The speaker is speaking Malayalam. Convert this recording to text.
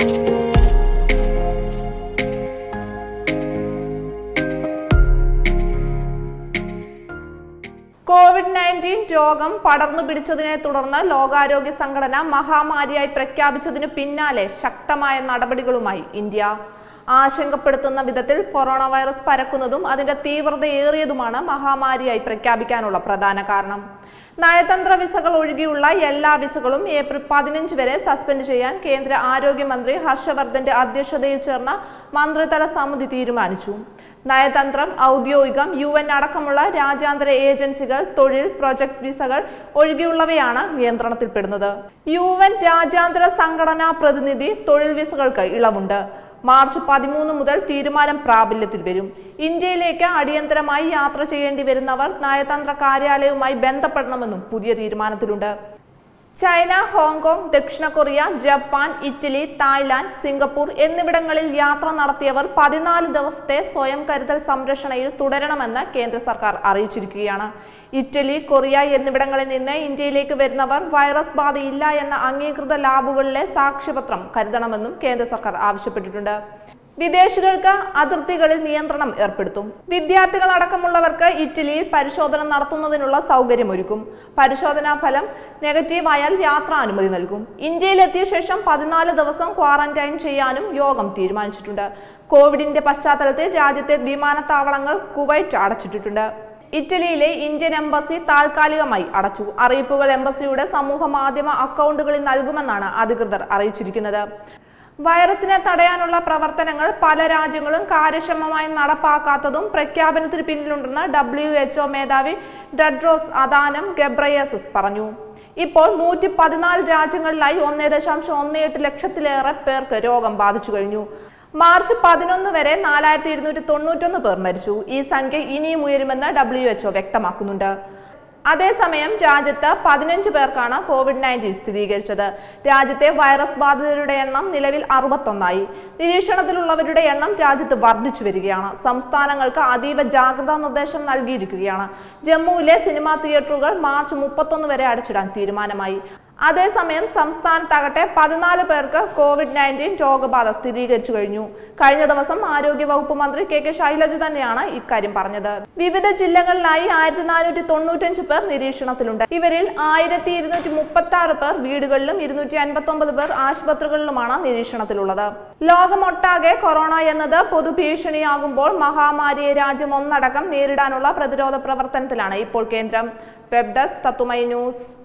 കോവിഡ് നയൻറ്റീൻ രോഗം പടർന്നു പിടിച്ചതിനെ തുടർന്ന് ലോകാരോഗ്യ സംഘടന മഹാമാരിയായി പ്രഖ്യാപിച്ചതിനു പിന്നാലെ ശക്തമായ നടപടികളുമായി ഇന്ത്യ ആശങ്കപ്പെടുത്തുന്ന വിധത്തിൽ കൊറോണ വൈറസ് പരക്കുന്നതും അതിന്റെ തീവ്രതയേറിയതുമാണ് മഹാമാരിയായി പ്രഖ്യാപിക്കാനുള്ള പ്രധാന കാരണം നയതന്ത്ര വിസകൾ ഒഴികെയുള്ള എല്ലാ വിസകളും ഏപ്രിൽ പതിനഞ്ച് വരെ സസ്പെൻഡ് ചെയ്യാൻ കേന്ദ്ര ആരോഗ്യമന്ത്രി ഹർഷവർദ്ധന്റെ അധ്യക്ഷതയിൽ ചേർന്ന മന്ത്രിതല സമിതി തീരുമാനിച്ചു നയതന്ത്രം ഔദ്യോഗികം യു എൻ അടക്കമുള്ള രാജ്യാന്തര ഏജൻസികൾ തൊഴിൽ പ്രൊജക്ട് വിസകൾ ഒഴികെയുള്ളവയാണ് നിയന്ത്രണത്തിൽപ്പെടുന്നത് യു എൻ രാജ്യാന്തര സംഘടനാ പ്രതിനിധി തൊഴിൽ വിസകൾക്ക് ഇളവുണ്ട് മാർച്ച് പതിമൂന്ന് മുതൽ തീരുമാനം പ്രാബല്യത്തിൽ വരും ഇന്ത്യയിലേക്ക് അടിയന്തരമായി യാത്ര ചെയ്യേണ്ടി വരുന്നവർ നയതന്ത്ര കാര്യാലയവുമായി ബന്ധപ്പെടണമെന്നും പുതിയ തീരുമാനത്തിലുണ്ട് ചൈന ഹോങ്കോങ് ദക്ഷിണ Korea Japan Italy Thailand Singapore എന്നിവിടങ്ങളിൽ യാത്ര നടത്തിയവർ പതിനാല് ദിവസത്തെ സ്വയം കരുതൽ സംരക്ഷണയിൽ തുടരണമെന്ന് കേന്ദ്ര സർക്കാർ അറിയിച്ചിരിക്കുകയാണ് ഇറ്റലി കൊറിയ എന്നിവിടങ്ങളിൽ നിന്ന് ഇന്ത്യയിലേക്ക് വരുന്നവർ വൈറസ് ബാധയില്ല എന്ന അംഗീകൃത ലാബുകളിലെ സാക്ഷ്യപത്രം കരുതണമെന്നും കേന്ദ്ര സർക്കാർ ആവശ്യപ്പെട്ടിട്ടുണ്ട് വിദേശികൾക്ക് അതിർത്തികളിൽ നിയന്ത്രണം ഏർപ്പെടുത്തും വിദ്യാർത്ഥികൾ അടക്കമുള്ളവർക്ക് ഇറ്റലിയിൽ പരിശോധന നടത്തുന്നതിനുള്ള സൗകര്യമൊരുക്കും പരിശോധനാ ഫലം നെഗറ്റീവ് ആയാൽ യാത്രാനുമതി നൽകും ഇന്ത്യയിലെത്തിയ ശേഷം പതിനാല് ദിവസം ക്വാറന്റൈൻ ചെയ്യാനും യോഗം തീരുമാനിച്ചിട്ടുണ്ട് കോവിഡിന്റെ പശ്ചാത്തലത്തിൽ രാജ്യത്തെ വിമാനത്താവളങ്ങൾ കുവൈറ്റ് അടച്ചിട്ടിട്ടുണ്ട് ഇറ്റലിയിലെ ഇന്ത്യൻ എംബസി താൽക്കാലികമായി അടച്ചു അറിയിപ്പുകൾ എംബസിയുടെ സമൂഹ മാധ്യമ അക്കൗണ്ടുകളിൽ നൽകുമെന്നാണ് അധികൃതർ അറിയിച്ചിരിക്കുന്നത് വൈറസിനെ തടയാനുള്ള പ്രവർത്തനങ്ങൾ പല രാജ്യങ്ങളും കാര്യക്ഷമമായി നടപ്പാക്കാത്തതും പ്രഖ്യാപനത്തിന് പിന്നിലുണ്ടെന്ന് ഡബ്ല്യു എച്ച്ഒ മേധാവി ഡെഡ്രോസ് അദാനം ഗബ്രയേസസ് പറഞ്ഞു ഇപ്പോൾ നൂറ്റി പതിനാല് രാജ്യങ്ങളിലായി ഒന്നേ ദശാംശം ഒന്ന് എട്ട് ലക്ഷത്തിലേറെ പേർക്ക് രോഗം ബാധിച്ചു കഴിഞ്ഞു മാർച്ച് പതിനൊന്ന് വരെ നാലായിരത്തി ഇരുന്നൂറ്റി തൊണ്ണൂറ്റൊന്ന് പേർ മരിച്ചു ഈ സംഖ്യ ഇനിയും ഉയരുമെന്ന് ഡബ്ല്യു എച്ച്ഒ വ്യക്തമാക്കുന്നുണ്ട് അതേസമയം രാജ്യത്ത് പതിനഞ്ച് പേർക്കാണ് കോവിഡ് നയൻറ്റീൻ സ്ഥിരീകരിച്ചത് രാജ്യത്തെ വൈറസ് ബാധിതരുടെ എണ്ണം നിലവിൽ അറുപത്തൊന്നായി നിരീക്ഷണത്തിലുള്ളവരുടെ എണ്ണം രാജ്യത്ത് വർദ്ധിച്ചു വരികയാണ് സംസ്ഥാനങ്ങൾക്ക് അതീവ ജാഗ്രതാ നിർദ്ദേശം നൽകിയിരിക്കുകയാണ് ജമ്മുവിലെ സിനിമാ തിയേറ്ററുകൾ മാർച്ച് മുപ്പത്തൊന്ന് വരെ അടച്ചിടാൻ തീരുമാനമായി അതേസമയം സംസ്ഥാനത്താകട്ടെ പതിനാല് പേർക്ക് കോവിഡ് നയൻറ്റീൻ രോഗബാധ സ്ഥിരീകരിച്ചു കഴിഞ്ഞു കഴിഞ്ഞ ദിവസം ആരോഗ്യ വകുപ്പ് മന്ത്രി കെ കെ ശൈലജ തന്നെയാണ് ഇക്കാര്യം പറഞ്ഞത് വിവിധ ജില്ലകളിലായി ആയിരത്തി നാനൂറ്റി തൊണ്ണൂറ്റഞ്ച് പേർ നിരീക്ഷണത്തിലുണ്ട് ഇവരിൽ ആയിരത്തി ഇരുന്നൂറ്റി മുപ്പത്തി ആറ് പേർ വീടുകളിലും ഇരുന്നൂറ്റി അൻപത്തി ഒമ്പത് പേർ ആശുപത്രികളിലുമാണ് നിരീക്ഷണത്തിലുള്ളത് ലോകമൊട്ടാകെ കൊറോണ എന്നത് പൊതുഭീഷണിയാകുമ്പോൾ മഹാമാരിയെ രാജ്യം ഒന്നടക്കം നേരിടാനുള്ള പ്രതിരോധ പ്രവർത്തനത്തിലാണ് ഇപ്പോൾ കേന്ദ്രം വെബ് ഡെസ്ക് തത്തുമൈ ന്യൂസ്